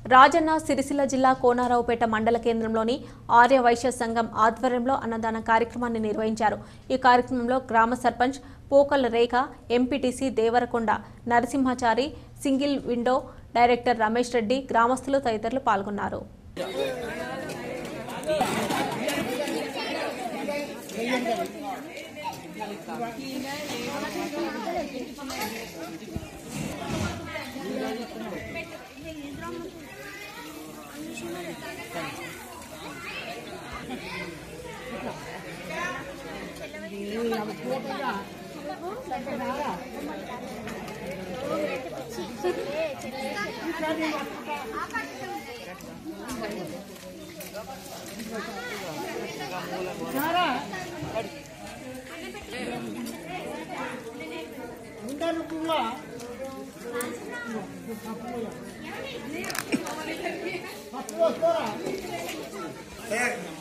రాజన్న సిరిసిల్ల జిల్లా కోనారావుపేట మండల కేంద్రంలోని ఆర్య వైశ్య సంఘం ఆధ్వర్యంలో అన్నదాన కార్యక్రమాన్ని నిర్వహించారు ఈ కార్యక్రమంలో గ్రామ sarpanch Pokala Rekha MPTC Devarakonda Narasimhachari single window director Ramesh Reddy గ్రామస్తులు తదితరులు పాల్గొన్నారు ఏ